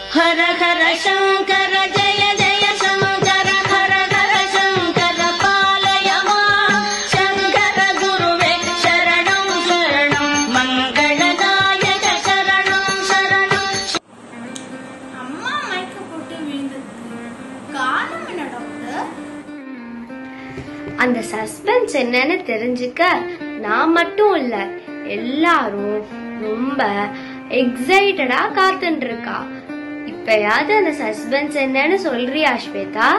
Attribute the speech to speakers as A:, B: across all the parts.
A: ஹர ஹர சங்கர ஜய ஜய சங்கர ஹர ஹர சங்கர பாலயமா சங்கர குருவே சரணம் சரணம் மங்களதாயக சரணம் சரணம்
B: அம்மா மயக்க போட்டு விழுந்தது காரணம் என்ன டாக்டர்
C: அந்த சஸ்பென்ஸ் என்னன்னு தெரிஞ்சுக்க நான் மட்டும் இல்ல எல்லாரும் ரொம்ப எக்ஸைட்டடா காத்துட்டு இருக்கா இப்பயாவது அந்த சஸ்பென்ஸ் என்னன்னு சொல்றியா ஸ்வேதா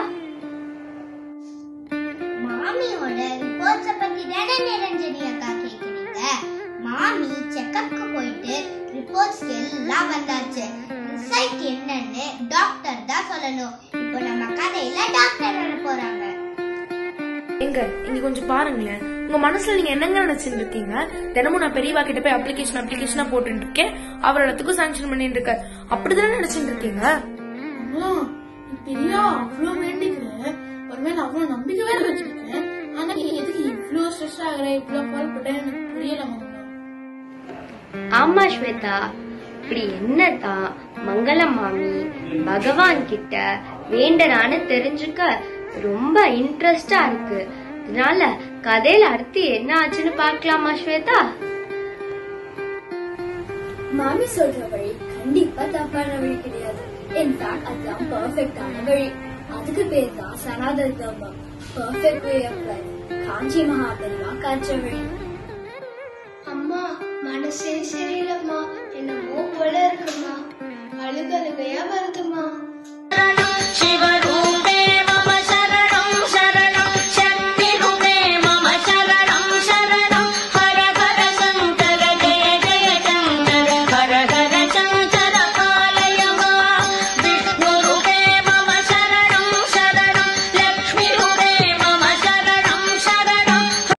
B: மாமியோட ரிப்போர்ட்ஸ பத்தி தானே நிரஞ்சனி அக்கா கேக்குறீங்க மாமி செக்கப்க்கு போயிட்டு ரிப்போர்ட்ஸ் எல்லாம் வந்தாச்சு ரிசல்ட் என்னன்னு டாக்டர் தான் சொல்லணும் இப்போ நம்ம கதையில டாக்டர் வர போறாங்க
D: எங்க இங்க கொஞ்சம் பாருங்களேன் உங்க மனசுல நீங்க என்னங்க நினைச்சிட்டு இருக்கீங்க தினமும் நான் பெரியவா கிட்ட போய் அப்ளிகேஷன் அப்ளிகேஷனா போட்டுட்டு இருக்கேன் அவர் இடத்துக்கும் சாங்ஷன் பண்ணிட்டு இருக்காரு அப்படிதானே நினைச்சிட்டு இருக்கீங்க
E: அம்மா, நீ பெரியா அவ்வளவு வேண்டிக்கிறேன் ஒருவேளை அவ்வளவு நம்பிக்கை வேற வச்சிருக்கேன் ஆனா நீ எதுக்கு இவ்வளவு ஸ்ட்ரெஸ் ஆகுற இவ்வளவு பாடுபட்ட எனக்கு புரியல மாமா
C: ஆமா ஸ்வேதா இப்படி என்னதான் மங்களம் மாமி பகவான் கிட்ட வேண்டனான்னு தெரிஞ்சுக்க ரொம்ப இன்ட்ரெஸ்டா இருக்கு அதனால கதையில அடுத்து என்ன ஆச்சுன்னு பார்க்கலாமா ஸ்வேதா
F: மாமி சொல்ற வழி கண்டிப்பா தப்பான வழி கிடையாது இன்ஃபேக்ட் அதுதான் பர்ஃபெக்டான வழி அதுக்கு பேர் தான் Sanatana Dharmam perfect way of life Kanchi Mahaperiva காய்ச்ச வழி
B: அம்மா மனசே சரியில்லம்மா என்னமோ போல இருக்குமா அழுக அழுகையா வருதுமா